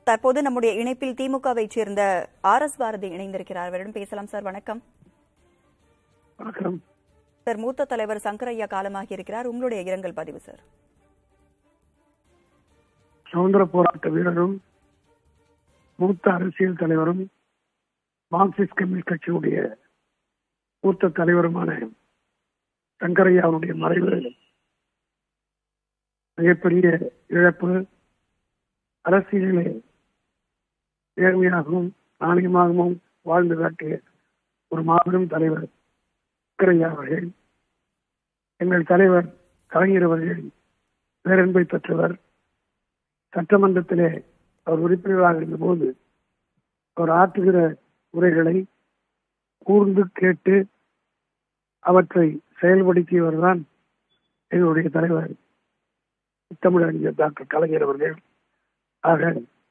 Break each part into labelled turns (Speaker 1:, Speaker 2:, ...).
Speaker 1: தற்போது நம்முடைய இணைப்பில் திமுகவை சேர்ந்த ஆர் எஸ் பாரதி இணைந்திருக்கிறார் அவரிடம் பேசலாம் சார் வணக்கம்
Speaker 2: வணக்கம்
Speaker 1: சார் மூத்த தலைவர் சங்கரையா காலமாகி இருக்கிறார் உங்களுடைய இரங்கல் பதிவு சார்
Speaker 2: சுதந்திர போராட்ட வீரரும் மூத்த அரசியல் தலைவரும் மார்க்சிஸ்ட் கம்யூனிஸ்ட் கட்சியுடைய மூத்த தலைவருமான சங்கரையாவுடைய மறைவு மிகப்பெரிய இழப்பு அரசியலிலே நேர்மையாகவும் நாணயமாகவும் வாழ்ந்து காட்டிய ஒரு மாபெரும் தலைவர் சங்கரையா அவர்கள் எங்கள் தலைவர் கலைஞர் அவர்கள் பேரன்பை பெற்றவர் சட்டமன்றத்திலே அவர் உறுப்பினராக இருந்தபோது அவர் ஆற்றுகிற உரைகளை கூர்ந்து கேட்டு அவற்றை செயல்படுத்தியவர்தான் எங்களுடைய தலைவர் தமிழறிஞர் டாக்டர் கலைஞர் அவர்கள் ஆக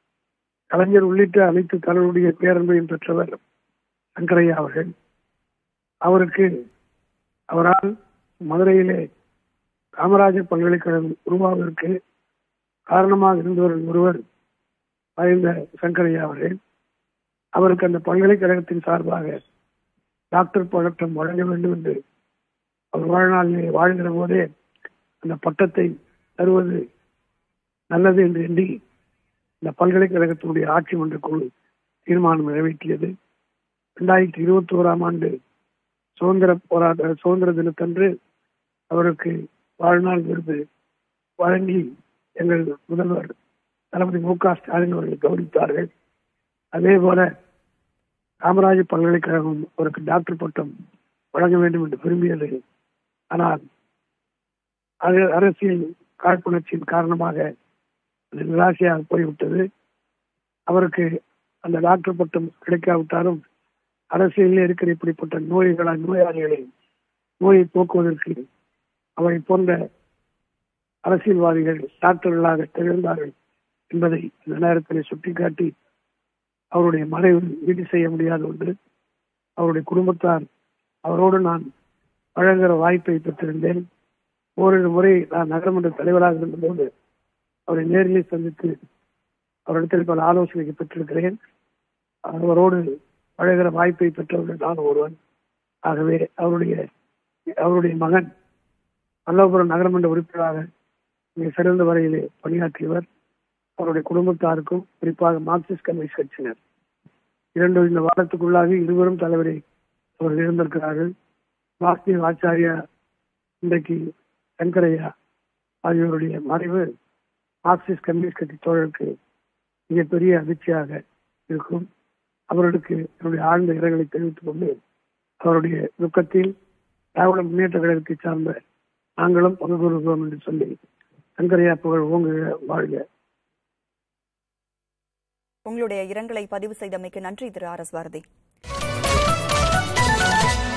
Speaker 2: கலைஞர் உள்ளிட்ட அனைத்து தலைவருடைய பேரன்பையும் பெற்றவர் சங்கரையா அவர்கள் அவருக்கு அவரால் மதுரையிலே காமராஜர் பல்கலைக்கழகம் உருவாவதற்கு காரணமாக இருந்தவர்கள் ஒருவர் மறைந்த சங்கரையா அவர்கள் அவருக்கு அந்த பல்கலைக்கழகத்தின் சார்பாக டாக்டர் பட்டம் வழங்க வேண்டும் என்று அவர் வாழ்நாளிலே வாழ்கிற போதே அந்த பட்டத்தை தருவது நல்லது என்று எண்ணி இந்த பல்கலைக்கழகத்தினுடைய ஆட்சி மன்ற குழு தீர்மானம் நிறைவேற்றியது இரண்டாயிரத்தி இருபத்தி ஓராம் ஆண்டு சுதந்திர போராட்ட சுதந்திர தினத்தன்று அவருக்கு வாழ்நாள் விருது வழங்கி எங்கள் முதல்வர் தளபதி மு க ஸ்டாலின் அவர்கள் கவனித்தார்கள் அதே போல காமராஜர் பல்கலைக்கழகம் அவருக்கு டாக்டர் பட்டம் வழங்க வேண்டும் என்று விரும்பியது ஆனால் அது அரசியல் காழ்ப்புணர்ச்சியின் காரணமாக அது நிராசையாக போய்விட்டது அவருக்கு அந்த டாக்டர் பட்டம் கிடைக்காவிட்டாலும் அரசியலில் இருக்கிற இப்படிப்பட்ட நோய்களை நோயாளிகளை நோயை போக்குவதற்கு அவரை போன்ற அரசியல்வாதிகள் டாக்டர்களாக திகழ்ந்தார்கள் என்பதை இந்த நேரத்தில் சுட்டிக்காட்டி அவருடைய மறைவு ஈடு செய்ய முடியாத ஒன்று அவருடைய குடும்பத்தார் அவரோடு நான் வழங்குகிற வாய்ப்பை பெற்றிருந்தேன் ஓரிரு முறை நான் நகரமன்ற தலைவராக இருந்தபோது அவரை நேரிலே சந்தித்து அவரிடத்தில் பல ஆலோசனைகள் பெற்றிருக்கிறேன் அவரோடு பழகிற வாய்ப்பை பெற்றவர்கள் நான் ஒருவன் ஆகவே அவருடைய அவருடைய மகன் பல்லவபுரம் நகரமன்ற உறுப்பினராக மிக சிறந்த வரையிலே பணியாற்றியவர் அவருடைய குடும்பத்தாருக்கும் குறிப்பாக மார்க்சிஸ்ட் கம்யூனிஸ்ட் கட்சியினர் இரண்டு இந்த வாரத்துக்குள்ளாக இருவரும் தலைவரை அவர்கள் இருந்திருக்கிறார்கள் வாஸ்தவ ஆச்சாரியா இன்றைக்கு சங்கரையா ஆகியோருடைய மறைவு மார்க்சிஸ்ட் கம்யூனிஸ்ட் கட்சி தோழருக்கு மிகப்பெரிய அதிர்ச்சியாக இருக்கும் அவர்களுக்கு என்னுடைய ஆழ்ந்த இரங்கலை தெரிவித்துக் கொண்டு அவருடைய துக்கத்தில் திராவிட முன்னேற்ற கழகத்தை சார்ந்த நாங்களும் பங்கு கொள்கிறோம் என்று சொல்லி சங்கரையா புகழ் ஓங்குக வாழ்க
Speaker 1: உங்களுடைய இரங்கலை பதிவு செய்தமைக்கு நன்றி திரு ஆர் எஸ் பாரதி